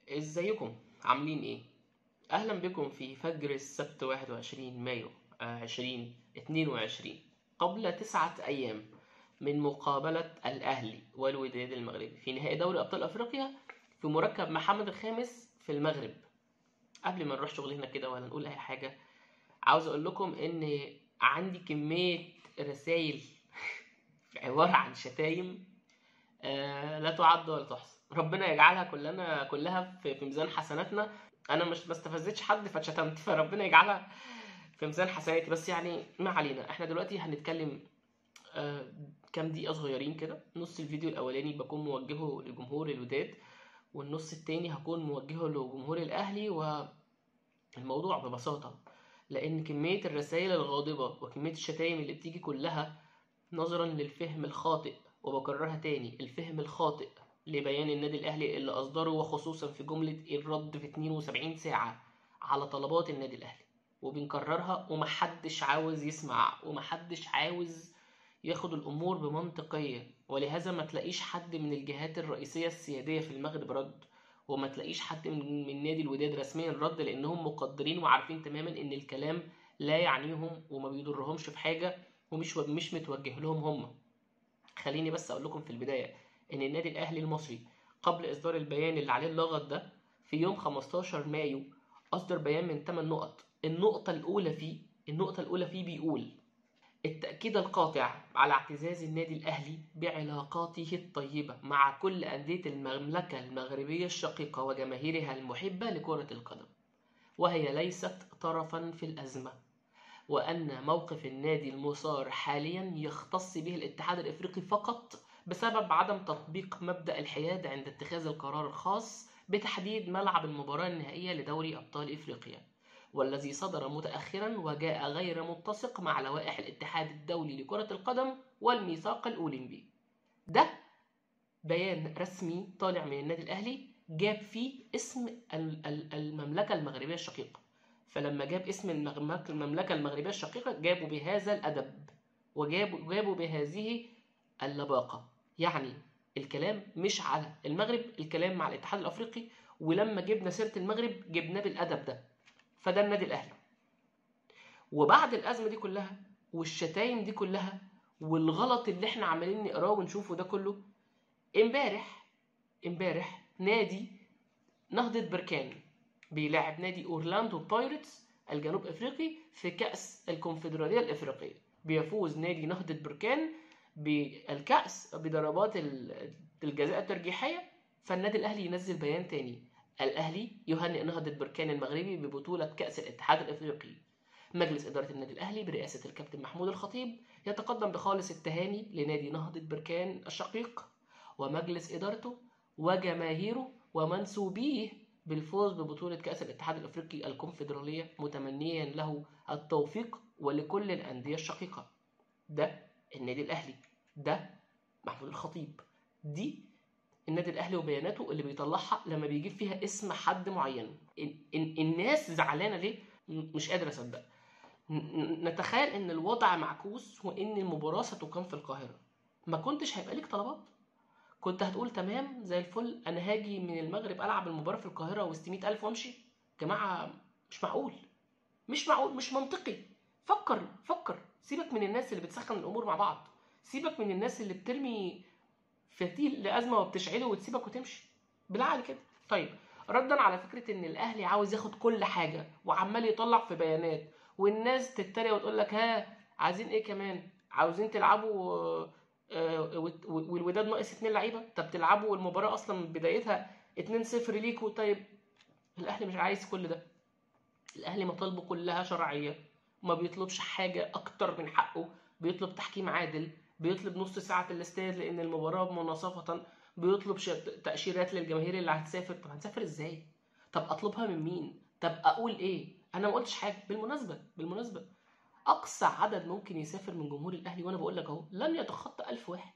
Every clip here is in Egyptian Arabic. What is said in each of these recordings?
ازيكم عاملين ايه اهلا بكم في فجر السبت 21 مايو آه، 2022 قبل تسعة ايام من مقابلة الاهلي والوداد المغربي في نهائي دوري ابطال افريقيا في مركب محمد الخامس في المغرب قبل ما نروح شغلنا كده ولا نقول اي حاجة عاوز اقول لكم ان عندي كمية رسائل عبارة عن شتايم آه، لا تعد ولا تحصى ربنا يجعلها كلنا كلها في في ميزان حسناتنا انا مش ما استفزتش حد فاتشتمت فربنا يجعلها في ميزان حسناتي بس يعني ما علينا احنا دلوقتي هنتكلم آه، كام دقيقة صغيرين كده نص الفيديو الأولاني بكون موجهه لجمهور الوداد والنص التاني هكون موجهه لجمهور الأهلي والموضوع ببساطة لأن كمية الرسائل الغاضبة وكمية الشتايم اللي بتيجي كلها نظرا للفهم الخاطئ وبكررها تاني الفهم الخاطئ لبيان النادي الأهلي اللي أصدره وخصوصا في جملة الرد في 72 ساعة على طلبات النادي الأهلي وبنكررها ومحدش عاوز يسمع ومحدش عاوز ياخد الأمور بمنطقية ولهذا ما تلاقيش حد من الجهات الرئيسية السيادية في المغرب رد وما تلاقيش حد من من نادي الوداد رسميا رد لأنهم مقدرين وعارفين تماما إن الكلام لا يعنيهم وما بيضرهمش في حاجة ومش مش متوجه لهم هم خليني بس اقول لكم في البدايه ان النادي الاهلي المصري قبل اصدار البيان اللي عليه اللغط ده في يوم 15 مايو اصدر بيان من 8 نقط النقطه الاولى فيه النقطه الاولى فيه بيقول التأكيد القاطع على اعتزاز النادي الأهلي بعلاقاته الطيبة مع كل أندية المملكة المغربية الشقيقة وجماهيرها المحبة لكرة القدم وهي ليست طرفا في الأزمة وأن موقف النادي المصار حاليا يختص به الاتحاد الإفريقي فقط بسبب عدم تطبيق مبدأ الحياد عند اتخاذ القرار الخاص بتحديد ملعب المباراة النهائية لدوري أبطال إفريقيا والذي صدر متأخرا وجاء غير متسق مع لوائح الاتحاد الدولي لكرة القدم والميثاق الأولمبي ده بيان رسمي طالع من النادي الأهلي جاب فيه اسم ال- ال- المملكة المغربية الشقيقة فلما جاب اسم المغ- المملكة المغربية الشقيقة جابوا بهذا الأدب وجابوا جابوا بهذه اللباقة يعني الكلام مش على المغرب الكلام مع الاتحاد الأفريقي ولما جبنا سيرة المغرب جبناه بالأدب ده فده النادي الأهلي وبعد الأزمة دي كلها والشتايم دي كلها والغلط اللي احنا عمالين نقراه ونشوفه ده كله امبارح امبارح نادي نهضة بركان بيلاعب نادي اورلاندو بايرتس الجنوب افريقي في كاس الكونفدراليه الافريقيه بيفوز نادي نهضه بركان بالكاس بضربات ال- الجزاء الترجيحيه فالنادي الاهلي ينزل بيان تاني الاهلي يهنئ نهضه بركان المغربي ببطوله كاس الاتحاد الافريقي مجلس إدارة النادي الأهلي برئاسة الكابتن محمود الخطيب يتقدم بخالص التهاني لنادي نهضة بركان الشقيق ومجلس إدارته وجماهيره ومنسوبيه بالفوز ببطولة كأس الاتحاد الأفريقي الكونفدرالية متمنيا له التوفيق ولكل الأندية الشقيقة ده النادي الأهلي ده محمود الخطيب دي النادي الأهلي وبياناته اللي بيطلعها لما بيجيب فيها اسم حد معين ال- ال- الناس زعلانة ليه م- مش قادر أصدق ن- ن- نتخيل ان الوضع معكوس وان المباراة ستقام في القاهرة ما كنتش هيبقى ليك طلبات كنت هتقول تمام زي الفل انا هاجي من المغرب العب المباراة في القاهرة وسط 100000 وامشي جماعة مش معقول مش معقول مش منطقي فكر فكر سيبك من الناس اللي بتسخن الامور مع بعض سيبك من الناس اللي بترمي فتيل لازمه وبتشعله وتسيبك وتمشي بالعقل كده طيب ردا على فكره ان الاهلي عاوز ياخد كل حاجه وعمال يطلع في بيانات والناس تتريق وتقول لك ها عايزين ايه كمان عاوزين تلعبوا آه، آه، وت- والوداد ناقص اتنين لعيبه طب تلعبوا والمباراه اصلا من بدايتها 2-0 ليكوا طيب الاهلي مش عايز كل ده الاهلي مطالبه كلها شرعيه ما بيطلبش حاجه اكتر من حقه بيطلب تحكيم عادل بيطلب نص ساعه الاستاد لان المباراه مناصفه بيطلب ش- تاشيرات للجماهير اللي هتسافر طب هنسافر ازاي طب اطلبها من مين طب اقول ايه انا ما قلتش حاجه بالمناسبه بالمناسبه اقصى عدد ممكن يسافر من جمهور الاهلي وانا بقول لك اهو لن يتخطى ألف واحد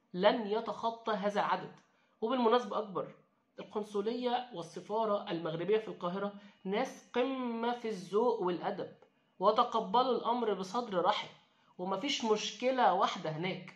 لن يتخطى هذا العدد وبالمناسبه اكبر القنصليه والسفاره المغربيه في القاهره ناس قمه في الذوق والادب وتقبلوا الامر بصدر رحب ومفيش مشكله واحده هناك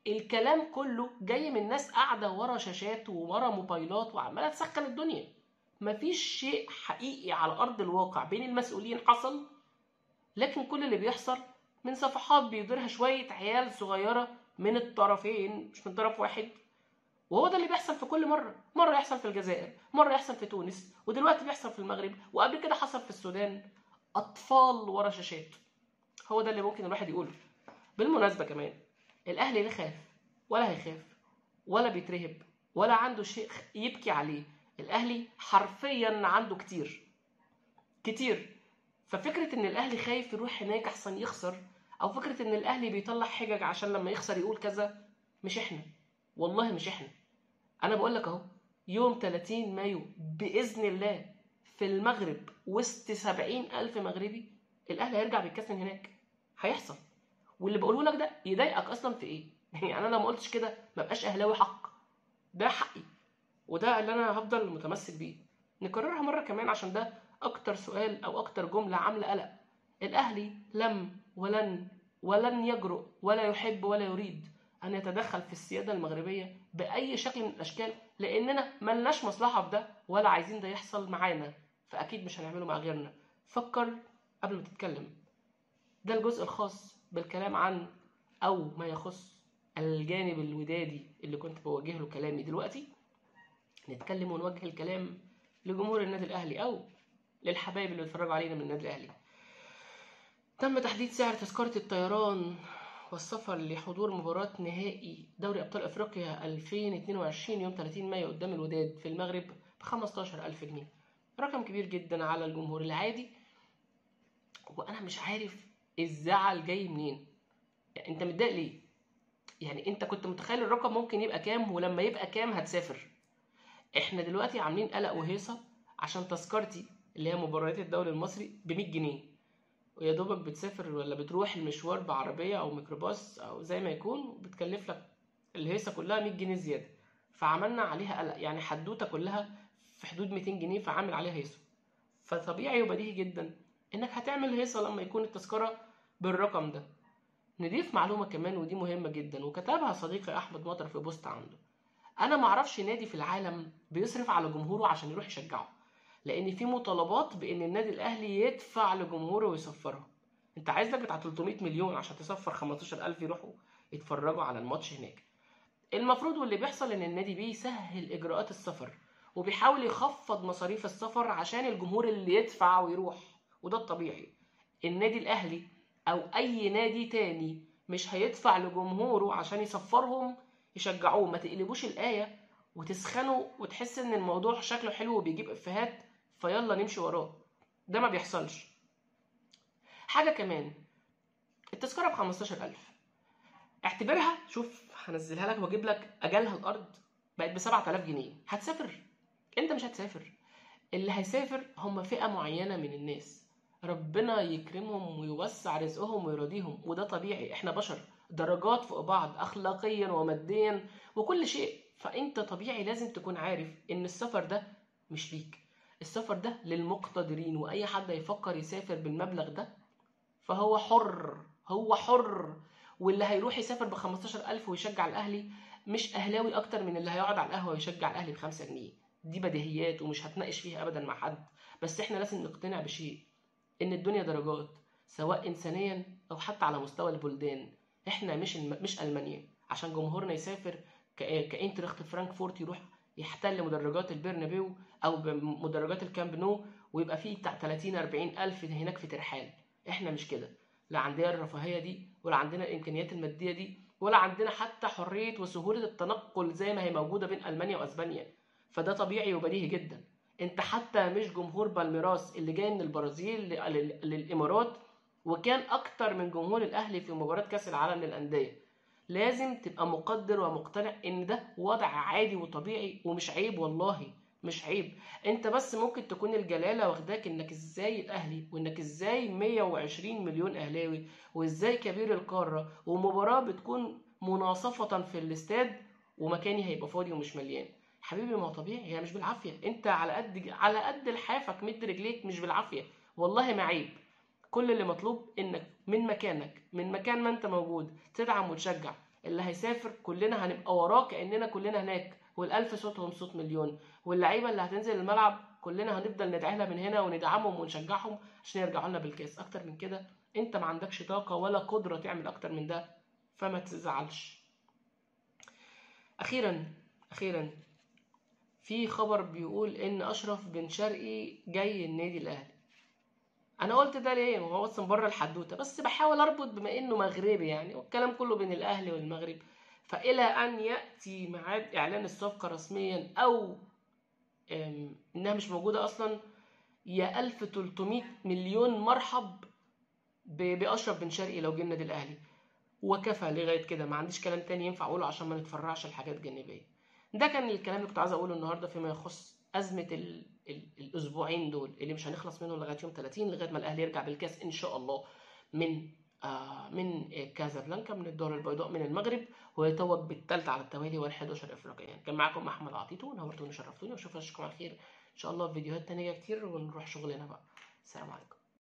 الكلام كله جاي من ناس قاعده ورا شاشات وورا موبايلات وعماله تسخن الدنيا مفيش شيء حقيقي على ارض الواقع بين المسؤولين حصل لكن كل اللي بيحصل من صفحات بيديرها شويه عيال صغيره من الطرفين مش من طرف واحد وهو ده اللي بيحصل في كل مره مره يحصل في الجزائر مره يحصل في تونس ودلوقتي بيحصل في المغرب وقبل كده حصل في السودان اطفال ورا شاشات هو ده اللي ممكن الواحد يقوله بالمناسبه كمان الاهلي لا خاف ولا هيخاف ولا بيترهب ولا عنده شيء يبكي عليه الاهلي حرفيا عنده كتير كتير ففكره ان الاهلي خايف يروح هناك احسن يخسر او فكره ان الاهلي بيطلع حجج عشان لما يخسر يقول كذا مش احنا والله مش احنا انا بقول لك اهو يوم 30 مايو باذن الله في المغرب وسط 70 الف مغربي الاهلي هيرجع بالكاس من هناك هيحصل واللي بقوله لك ده يضايقك اصلا في ايه يعني انا لو ما قلتش كده ما بقاش اهلاوي حق ده حقي وده اللي انا هفضل متمسك بيه نكررها مره كمان عشان ده اكتر سؤال او اكتر جمله عامله قلق الاهلي لم ولن ولن يجرؤ ولا يحب ولا يريد ان يتدخل في السياده المغربيه باي شكل من الاشكال لاننا ملناش مصلحه في ده ولا عايزين ده يحصل معانا فاكيد مش هنعمله مع غيرنا فكر قبل ما تتكلم ده الجزء الخاص بالكلام عن او ما يخص الجانب الودادي اللي كنت بوجه له كلامي دلوقتي نتكلم ونوجه الكلام لجمهور النادي الاهلي او للحبايب اللي بيتفرجوا علينا من النادي الاهلي تم تحديد سعر تذكرة الطيران والسفر لحضور مباراة نهائي دوري أبطال أفريقيا 2022 يوم 30 مايو قدام الوداد في المغرب ب 15000 جنيه رقم كبير جدا على الجمهور العادي وأنا مش عارف الزعل جاي منين يعني أنت متضايق ليه؟ يعني أنت كنت متخيل الرقم ممكن يبقى كام ولما يبقى كام هتسافر احنا دلوقتي عاملين قلق وهيصة عشان تذكرتي اللي هي مباريات الدوري المصري ب 100 جنيه ويا دوبك بتسافر ولا بتروح المشوار بعربية أو ميكروباص أو زي ما يكون بتكلف لك الهيصة كلها 100 جنيه زيادة فعملنا عليها قلق يعني حدوتة كلها في حدود 200 جنيه فعامل عليها هيصة فطبيعي وبديهي جدا إنك هتعمل هيصة لما يكون التذكرة بالرقم ده نضيف معلومة كمان ودي مهمة جدا وكتبها صديقي أحمد مطر في بوست عنده أنا معرفش نادي في العالم بيصرف على جمهوره عشان يروح يشجعه لان في مطالبات بان النادي الاهلي يدفع لجمهوره ويسفرهم انت عايز لك بتاع 300 مليون عشان تسفر 15000 يروحوا يتفرجوا على الماتش هناك المفروض واللي بيحصل ان النادي بيسهل اجراءات السفر وبيحاول يخفض مصاريف السفر عشان الجمهور اللي يدفع ويروح وده الطبيعي النادي الاهلي او اي نادي تاني مش هيدفع لجمهوره عشان يسفرهم يشجعوه ما تقلبوش الايه وتسخنوا وتحس ان الموضوع شكله حلو وبيجيب افيهات فيلا نمشي وراه ده ما بيحصلش حاجة كمان التذكرة ب 15000 اعتبرها شوف هنزلها لك واجيب لك اجالها الارض بقت ب 7000 جنيه هتسافر انت مش هتسافر اللي هيسافر هم فئة معينة من الناس ربنا يكرمهم ويوسع رزقهم ويرضيهم وده طبيعي احنا بشر درجات فوق بعض اخلاقيا وماديا وكل شيء فانت طبيعي لازم تكون عارف ان السفر ده مش ليك السفر ده للمقتدرين واي حد يفكر يسافر بالمبلغ ده فهو حر هو حر واللي هيروح يسافر ب 15000 ويشجع الاهلي مش اهلاوي اكتر من اللي هيقعد على القهوه ويشجع الاهلي ب 5 جنيه دي بديهيات ومش هتناقش فيها ابدا مع حد بس احنا لازم نقتنع بشيء ان الدنيا درجات سواء انسانيا او حتى على مستوى البلدان احنا مش الم... مش المانيا عشان جمهورنا يسافر ك... كاينتراخت فرانكفورت يروح يحتل مدرجات البرنابيو او مدرجات الكامب نو ويبقى فيه بتاع 30 40 الف هناك في ترحال احنا مش كده لا عندنا الرفاهيه دي ولا عندنا الامكانيات الماديه دي ولا عندنا حتى حريه وسهوله التنقل زي ما هي موجوده بين المانيا واسبانيا فده طبيعي وبديهي جدا انت حتى مش جمهور بالميراس اللي جاي من البرازيل للامارات وكان اكتر من جمهور الاهلي في مباراه كاس العالم للانديه لازم تبقى مقدر ومقتنع ان ده وضع عادي وطبيعي ومش عيب والله مش عيب انت بس ممكن تكون الجلاله واخداك انك ازاي الاهلي وانك ازاي 120 مليون اهلاوي وازاي كبير القاره ومباراه بتكون مناصفه في الاستاد ومكاني هيبقى فاضي ومش مليان حبيبي ما هو طبيعي هي مش بالعافيه انت على قد على قد لحافك مد رجليك مش بالعافيه والله ما عيب كل اللي مطلوب انك من مكانك من مكان ما انت موجود تدعم وتشجع اللي هيسافر كلنا هنبقى وراه كاننا كلنا هناك والالف صوتهم صوت مليون واللعيبه اللي هتنزل الملعب كلنا هنفضل ندعي لها من هنا وندعمهم ونشجعهم عشان يرجعوا لنا بالكاس اكتر من كده انت ما عندكش طاقه ولا قدره تعمل اكتر من ده فما تزعلش اخيرا اخيرا في خبر بيقول ان اشرف بن شرقي جاي النادي الاهلي انا قلت ده ليه هو اصلا بره الحدوته بس بحاول اربط بما انه مغربي يعني والكلام كله بين الاهلي والمغرب فالى ان ياتي ميعاد اعلان الصفقه رسميا او أم، انها مش موجوده اصلا يا 1300 مليون مرحب ب- باشرف بن شرقي لو جه النادي الاهلي وكفى لغايه كده ما عنديش كلام تاني ينفع اقوله عشان ما نتفرعش لحاجات جانبيه ده كان الكلام اللي كنت عايز اقوله النهارده فيما يخص ازمه ال... ال... الاسبوعين دول اللي مش هنخلص منهم لغايه يوم 30 لغايه ما الاهلي يرجع بالكاس ان شاء الله من آه من كازابلانكا من الدار البيضاء من المغرب ويتوج بالثالثه على التوالي وال11 افريقيا كان معاكم احمد عطيتو نورتوني وشرفتوني واشوفكم على خير ان شاء الله في فيديوهات تانية كتير ونروح شغلنا بقى السلام عليكم